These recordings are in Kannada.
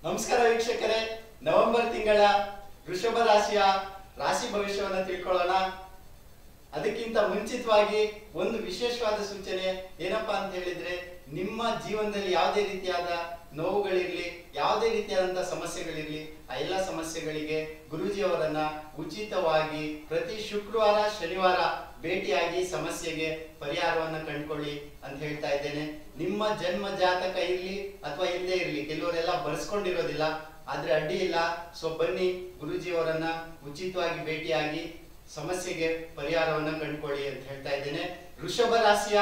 ನಮಸ್ಕಾರ ವೀಕ್ಷಕರೇ ನವೆಂಬರ್ ತಿಂಗಳ ವೃಷಭ ರಾಶಿಯ ರಾಶಿ ಭವಿಷ್ಯವನ್ನ ತಿಳ್ಕೊಳ್ಳೋಣ ಅದಕ್ಕಿಂತ ಮುಂಚಿತವಾಗಿ ಒಂದು ವಿಶೇಷವಾದ ಸೂಚನೆ ಏನಪ್ಪಾ ಅಂತ ಹೇಳಿದ್ರೆ ನಿಮ್ಮ ಜೀವನದಲ್ಲಿ ಯಾವುದೇ ರೀತಿಯಾದ ನೋವುಗಳಿರ್ಲಿ ಯಾವುದೇ ರೀತಿಯಾದಂತಹ ಸಮಸ್ಯೆಗಳಿರ್ಲಿ ಆ ಎಲ್ಲ ಸಮಸ್ಯೆಗಳಿಗೆ ಗುರೂಜಿಯವರನ್ನ ಉಚಿತವಾಗಿ ಪ್ರತಿ ಶುಕ್ರವಾರ ಶನಿವಾರ ಭೇಟಿಯಾಗಿ ಸಮಸ್ಯೆಗೆ ಪರಿಹಾರವನ್ನ ಕಂಡುಕೊಳ್ಳಿ ಅಂತ ಹೇಳ್ತಾ ಇದ್ದೇನೆ ನಿಮ್ಮ ಜನ್ಮ ಜಾತಕ ಇರ್ಲಿ ಅಥವಾ ಇಲ್ಲದೆ ಇರ್ಲಿ ಕೆಲವರೆಲ್ಲ ಬರ್ಸ್ಕೊಂಡಿರೋದಿಲ್ಲ ಆದ್ರೆ ಅಡ್ಡಿ ಇಲ್ಲ ಸೊ ಬನ್ನಿ ಗುರೂಜಿಯವರನ್ನ ಉಚಿತವಾಗಿ ಭೇಟಿಯಾಗಿ ಸಮಸ್ಯೆಗೆ ಪರಿಹಾರವನ್ನ ಕಂಡುಕೊಳ್ಳಿ ಅಂತ ಹೇಳ್ತಾ ಇದ್ದೇನೆ ವೃಷಭ ರಾಶಿಯ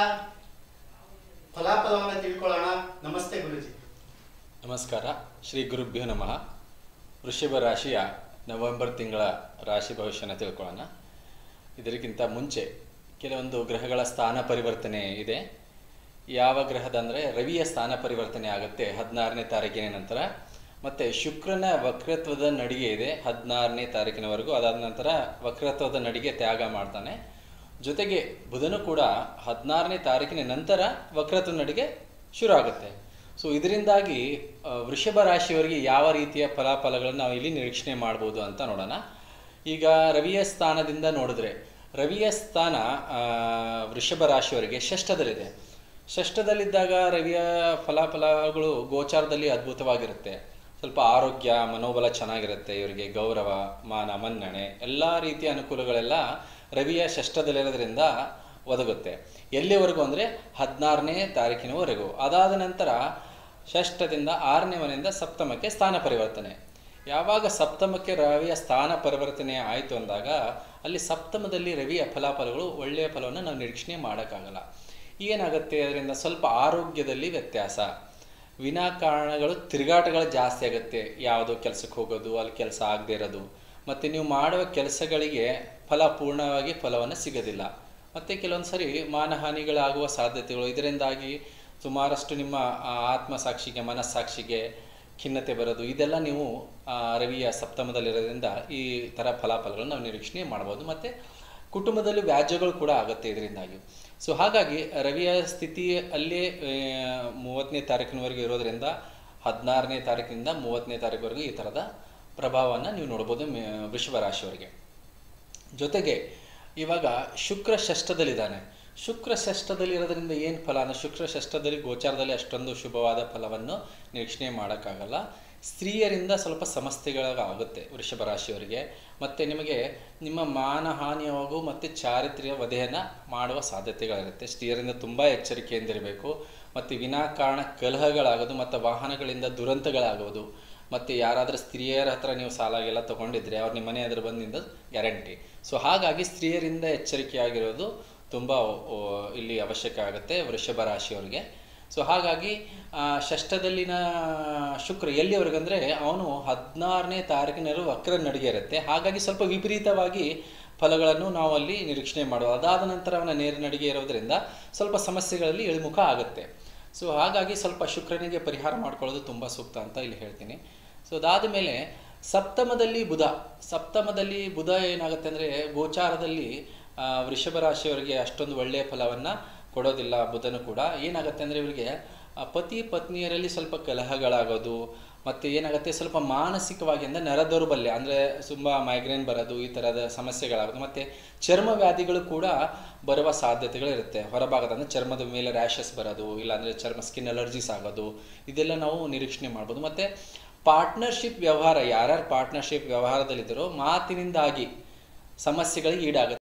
ಫಲಾಫಲವನ್ನ ತಿಳ್ಕೊಳ್ಳೋಣ ನಮಸ್ತೆ ಗುರುಜಿ ನಮಸ್ಕಾರ ಶ್ರೀ ಗುರುಭ್ಯೋ ನಮಃ ವೃಷಭ ರಾಶಿಯ ನವೆಂಬರ್ ತಿಂಗಳ ರಾಶಿ ಭವಿಷ್ಯನ ತಿಳ್ಕೊಳ್ಳೋಣ ಇದಕ್ಕಿಂತ ಮುಂಚೆ ಕೆಲವೊಂದು ಗ್ರಹಗಳ ಸ್ಥಾನ ಪರಿವರ್ತನೆ ಇದೆ ಯಾವ ಗ್ರಹದ ಅಂದರೆ ರವಿಯ ಸ್ಥಾನ ಪರಿವರ್ತನೆ ಆಗುತ್ತೆ ಹದಿನಾರನೇ ತಾರೀಕಿನ ನಂತರ ಮತ್ತು ಶುಕ್ರನ ವಕ್ರತ್ವದ ನಡಿಗೆ ಇದೆ ಹದಿನಾರನೇ ತಾರೀಕಿನವರೆಗೂ ಅದಾದ ನಂತರ ವಕ್ರತ್ವದ ನಡಿಗೆ ತ್ಯಾಗ ಮಾಡ್ತಾನೆ ಜೊತೆಗೆ ಬುಧನು ಕೂಡ ಹದಿನಾರನೇ ತಾರೀಕಿನ ನಂತರ ವಕ್ರತ್ವ ನಡಿಗೆ ಶುರು ಆಗುತ್ತೆ ಸೊ ಇದರಿಂದಾಗಿ ಆ, ವೃಷಭ ರಾಶಿಯವರಿಗೆ ಯಾವ ರೀತಿಯ ಫಲಾಫಲಗಳನ್ನು ನಾವು ಇಲ್ಲಿ ನಿರೀಕ್ಷಣೆ ಮಾಡ್ಬೋದು ಅಂತ ನೋಡೋಣ ಈಗ ರವಿಯ ಸ್ಥಾನದಿಂದ ನೋಡಿದ್ರೆ ರವಿಯ ಸ್ಥಾನ ಆ, ವೃಷಭ ರಾಶಿಯವರಿಗೆ ಷಷ್ಠದಲ್ಲಿದೆ ಷಷ್ಠದಲ್ಲಿದ್ದಾಗ ರವಿಯ ಫಲಾಫಲಗಳು ಗೋಚಾರದಲ್ಲಿ ಅದ್ಭುತವಾಗಿರುತ್ತೆ ಸ್ವಲ್ಪ ಆರೋಗ್ಯ ಮನೋಬಲ ಚೆನ್ನಾಗಿರುತ್ತೆ ಇವರಿಗೆ ಗೌರವ ಮಾನ ಮನ್ನಣೆ ಎಲ್ಲ ರೀತಿಯ ಅನುಕೂಲಗಳೆಲ್ಲ ರವಿಯ ಷಷ್ಠದಲ್ಲಿರೋದ್ರಿಂದ ಒದಗುತ್ತೆ ಎಲ್ಲಿವರೆಗೂ ಅಂದರೆ ಹದಿನಾರನೇ ತಾರೀಕಿನವರೆಗೂ ಅದಾದ ನಂತರ ಷಷ್ಠದಿಂದ ಆರನೇ ಮನೆಯಿಂದ ಸಪ್ತಮಕ್ಕೆ ಸ್ಥಾನ ಪರಿವರ್ತನೆ ಯಾವಾಗ ಸಪ್ತಮಕ್ಕೆ ರವಿಯ ಸ್ಥಾನ ಪರಿವರ್ತನೆ ಆಯಿತು ಅಂದಾಗ ಅಲ್ಲಿ ಸಪ್ತಮದಲ್ಲಿ ರವಿಯ ಫಲಾಫಲಗಳು ಒಳ್ಳೆಯ ಫಲವನ್ನು ನಾವು ನಿರೀಕ್ಷಣೆ ಮಾಡೋಕ್ಕಾಗಲ್ಲ ಏನಾಗುತ್ತೆ ಅದರಿಂದ ಸ್ವಲ್ಪ ಆರೋಗ್ಯದಲ್ಲಿ ವ್ಯತ್ಯಾಸ ವಿನಾಕಾರಣಗಳು ತಿರುಗಾಟಗಳು ಜಾಸ್ತಿ ಆಗುತ್ತೆ ಯಾವುದೋ ಕೆಲಸಕ್ಕೆ ಹೋಗೋದು ಅಲ್ಲಿ ಕೆಲಸ ಆಗದೆ ಇರೋದು ಮತ್ತು ನೀವು ಮಾಡುವ ಕೆಲಸಗಳಿಗೆ ಫಲ ಪೂರ್ಣವಾಗಿ ಫಲವನ್ನು ಸಿಗೋದಿಲ್ಲ ಮತ್ತು ಕೆಲವೊಂದು ಸರಿ ಮಾನಹಾನಿಗಳಾಗುವ ಸಾಧ್ಯತೆಗಳು ಇದರಿಂದಾಗಿ ಸುಮಾರಷ್ಟು ನಿಮ್ಮ ಆ, ಆತ್ಮಸಾಕ್ಷಿಗೆ ಮನಸ್ಸಾಕ್ಷಿಗೆ ಖಿನ್ನತೆ ಬರೋದು ಇದೆಲ್ಲ ನೀವು ಆ, ರವಿಯ ಸಪ್ತಮದಲ್ಲಿರೋದ್ರಿಂದ ಈ ಥರ ಫಲಾಫಲಗಳನ್ನು ನಾವು ನಿರೀಕ್ಷಣೆ ಮಾಡ್ಬೋದು ಮತ್ತು ಕುಟುಂಬದಲ್ಲಿ ವ್ಯಾಜ್ಯಗಳು ಕೂಡ ಆಗುತ್ತೆ ಇದರಿಂದಾಗಿ ಸೊ ಹಾಗಾಗಿ ರವಿಯ ಸ್ಥಿತಿ ಅಲ್ಲೇ ಆ, ಮೂವತ್ತನೇ ತಾರೀಕಿನವರೆಗೆ ಇರೋದ್ರಿಂದ ಹದಿನಾರನೇ ತಾರೀಕಿನಿಂದ ಮೂವತ್ತನೇ ತಾರೀಕುವರೆಗೆ ಈ ಥರದ ಪ್ರಭಾವವನ್ನು ನೀವು ನೋಡ್ಬೋದು ಮೇ- ವೃಷಭ ರಾಶಿಯವರಿಗೆ ಜೊತೆಗೆ ಇವಾಗ ಶುಕ್ರ ಷಷ್ಠದಲ್ಲಿದ್ದಾನೆ ಶುಕ್ರ ಷಷ್ಠದಲ್ಲಿ ಇರೋದ್ರಿಂದ ಏನು ಫಲ ಅಂದರೆ ಶುಕ್ರ ಷಷ್ಠದಲ್ಲಿ ಗೋಚಾರದಲ್ಲಿ ಅಷ್ಟೊಂದು ಶುಭವಾದ ಫಲವನ್ನು ನಿರೀಕ್ಷಣೆ ಮಾಡೋಕ್ಕಾಗಲ್ಲ ಸ್ತ್ರೀಯರಿಂದ ಸ್ವಲ್ಪ ಸಮಸ್ಯೆಗಳಾಗುತ್ತೆ ವೃಷಭ ರಾಶಿಯವರಿಗೆ ಮತ್ತು ನಿಮಗೆ ನಿಮ್ಮ ಮಾನಹಾನಿಯಾಗೂ ಮತ್ತು ಚಾರಿತ್ರ್ಯ ವಧೆಯನ್ನು ಮಾಡುವ ಸಾಧ್ಯತೆಗಳಿರುತ್ತೆ ಸ್ತ್ರೀಯರಿಂದ ತುಂಬ ಎಚ್ಚರಿಕೆಯಿಂದಿರಬೇಕು ಮತ್ತು ವಿನಾಕಾರಣ ಕಲಹಗಳಾಗೋದು ಮತ್ತು ವಾಹನಗಳಿಂದ ದುರಂತಗಳಾಗೋದು ಮತ್ತು ಯಾರಾದರೂ ಸ್ತ್ರೀಯರ ಹತ್ರ ನೀವು ಸಾಲ ಎಲ್ಲ ತೊಗೊಂಡಿದ್ರೆ ಅವ್ರು ನಿಮ್ಮ ಮನೆ ಎದುರು ಬಂದಿಂದ ಗ್ಯಾರಂಟಿ ಸೊ ಹಾಗಾಗಿ ಸ್ತ್ರೀಯರಿಂದ ಎಚ್ಚರಿಕೆಯಾಗಿರೋದು ತುಂಬ ಓ, ಇಲ್ಲಿ ಅವಶ್ಯಕ ಆಗುತ್ತೆ ವೃಷಭ ರಾಶಿಯವರಿಗೆ ಸೊ ಹಾಗಾಗಿ ಆ, ಷಷ್ಠದಲ್ಲಿನ ಶುಕ್ರ ಎಲ್ಲಿವರೆಗೆ ಅಂದರೆ ಅವನು ಹದಿನಾರನೇ ತಾರೀಕಿನಲ್ಲೂ ವಕ್ರ ನಡಿಗೆ ಇರುತ್ತೆ ಹಾಗಾಗಿ ಸ್ವಲ್ಪ ವಿಪರೀತವಾಗಿ ಫಲಗಳನ್ನು ನಾವು ಅಲ್ಲಿ ನಿರೀಕ್ಷಣೆ ಮಾಡುವ ಅದಾದ ನಂತರ ಅವನ ನೇರ ನಡಿಗೆ ಇರೋದ್ರಿಂದ ಸ್ವಲ್ಪ ಸಮಸ್ಯೆಗಳಲ್ಲಿ ಇಳಿಮುಖ ಆಗುತ್ತೆ ಸೊ ಹಾಗಾಗಿ ಸ್ವಲ್ಪ ಶುಕ್ರನಿಗೆ ಪರಿಹಾರ ಮಾಡ್ಕೊಳ್ಳೋದು ತುಂಬ ಸೂಕ್ತ ಅಂತ ಇಲ್ಲಿ ಹೇಳ್ತೀನಿ ಸೊ ಅದಾದ ಮೇಲೆ ಸಪ್ತಮದಲ್ಲಿ ಬುಧ ಸಪ್ತಮದಲ್ಲಿ ಬುಧ ಏನಾಗುತ್ತೆ ಅಂದರೆ ಗೋಚಾರದಲ್ಲಿ ಆ, ವೃಷಭ ರಾಶಿಯವರಿಗೆ ಅಷ್ಟೊಂದು ಒಳ್ಳೆಯ ಫಲವನ್ನು ಕೊಡೋದಿಲ್ಲ ಬುಧನು ಕೂಡ ಏನಾಗುತ್ತೆ ಅಂದರೆ ಇವರಿಗೆ ಆ, ಪತಿ ಪತ್ನಿಯರಲ್ಲಿ ಸ್ವಲ್ಪ ಕಲಹಗಳಾಗೋದು ಮತ್ತು ಏನಾಗುತ್ತೆ ಸ್ವಲ್ಪ ಮಾನಸಿಕವಾಗಿ ಅಂದರೆ ನರ ದೌರ್ಬಲ್ಯ ಅಂದರೆ ತುಂಬ ಮೈಗ್ರೇನ್ ಬರೋದು ಈ ಥರದ ಸಮಸ್ಯೆಗಳಾಗೋದು ಮತ್ತು ಚರ್ಮ ವ್ಯಾಧಿಗಳು ಕೂಡ ಬರುವ ಸಾಧ್ಯತೆಗಳಿರುತ್ತೆ ಹೊರಭಾಗದ ಅಂದರೆ ಚರ್ಮದ ಮೇಲೆ ರ್ಯಾಷಸ್ ಬರೋದು ಇಲ್ಲಾಂದರೆ ಚರ್ಮ ಸ್ಕಿನ್ ಅಲರ್ಜೀಸ್ ಆಗೋದು ಇದೆಲ್ಲ ನಾವು ನಿರೀಕ್ಷಣೆ ಮಾಡ್ಬೋದು ಮತ್ತು ಪಾರ್ಟ್ನರ್ಶಿಪ್ ವ್ಯವಹಾರ ಯಾರ್ಯಾರು ಪಾರ್ಟ್ನರ್ಶಿಪ್ ವ್ಯವಹಾರದಲ್ಲಿದ್ದರೋ ಮಾತಿನಿಂದಾಗಿ ಸಮಸ್ಯೆಗಳಿಗೆ ಈಡಾಗುತ್ತೆ